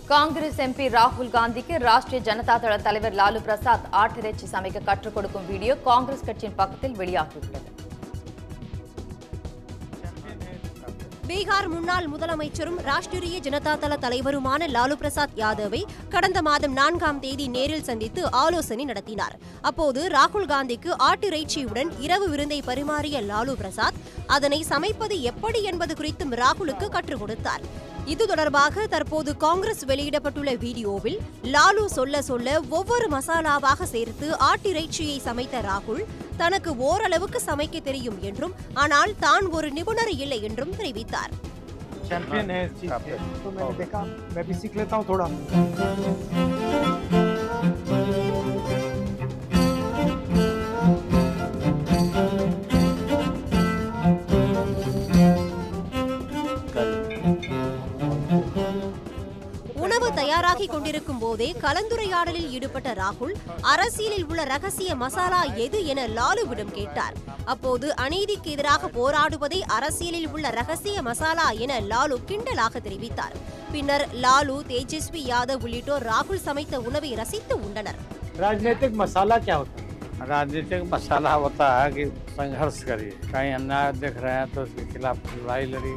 Congress MP ராகுல் காந்திக்கு ராஷ்டிரிய ஜனதா தள தலைவர் லாலு பிரசாத் ஆட்டிறைச்சி சமைக்க கற்றுக் கொடுக்கும் வீடியோ காங்கிரஸ் கட்சியின் பக்கத்தில் வெளியாகியுள்ளது பீகார் முன்னாள் முதலமைச்சரும் ராஷ்டிரிய ஜனதா தள தலைவருமான லாலு பிரசாத் யாதவை கடந்த மாதம் நான்காம் தேதி நேரில் சந்தித்து ஆலோசனை நடத்தினார் அப்போது ராகுல் காந்திக்கு ஆட்டிறைச்சியுடன் இரவு விருந்தை பரிமாறிய லாலு பிரசாத் அதனை சமைப்பது எப்படி என்பது குறித்தும் ராகுலுக்கு கற்றுக் கொடுத்தார் இது தொடர்பாக தற்போது காங்கிரஸ் வெளியிடப்பட்டுள்ள வீடியோவில் லாலு சொல்ல சொல்ல ஒவ்வொரு மசாலாவாக சேர்த்து ஆட்டிறைச்சியை சமைத்த ராகுல் தனக்கு ஓரளவுக்கு சமைக்க தெரியும் என்றும் ஆனால் தான் ஒரு நிபுணர் இல்லை என்றும் தெரிவித்தார் चैंपियन है इस चीज के तो मैंने देखा मैं भी सीख लेता हूँ थोड़ा உணவு தயாராகி கொண்டிருக்கும் போதே கலந்துரையாடலில் ஈடுபட்ட ராகுல் அரசியலில் உள்ள ரகசிய மசாலா எது என லாலுவிடம் கேட்டார் அப்போது அநீதிக்கு எதிராக போராடுவதே அரசியலில் உள்ள ரகசிய மசாலா என லாலு கிண்டலாக தெரிவித்தார் பின்னர் லாலு தேஜஸ்வி யாதவ் உள்ளிட்டோர் ராகுல் சமைத்த உணவை ரசித்து உண்டனர் राजनीतिक मसाला क्या होता है राजनीतिक मसाला होता है कि संघर्ष करिए कहीं अन्याय देख रहे हैं तो उसके खिलाफ लड़ाई लड़िए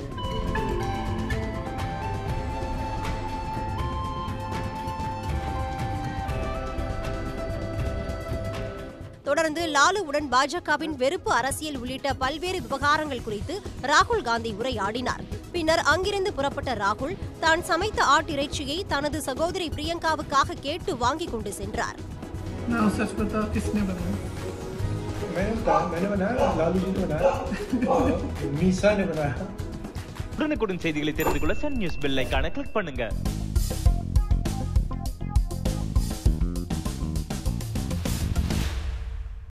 தொடர்ந்து லாலுவுடன் பாஜகவின் வெறுப்பு அரசியல் உள்ளிட்ட பல்வேறு விவகாரங்கள் குறித்து ராகுல் காந்தி உரையாடினார் பின்னர் அங்கிருந்து புறப்பட்ட ராகுல் தான் சமைத்த ஆட்டிறைச்சியை தனது சகோதரி பிரியங்காவுக்காக கேட்டு வாங்கிக் கொண்டு சென்றார் ना सच बताओ किसने बनाया मैंने बताया मैंने बनाया लालू जी ने बनाया और मीसा ने बनाया உடனுக்குடன் செய்திகளை தெரிந்து கொள்ள சன் நியூஸ் பெல் ஐகானை கிளிக் பண்ணுங்க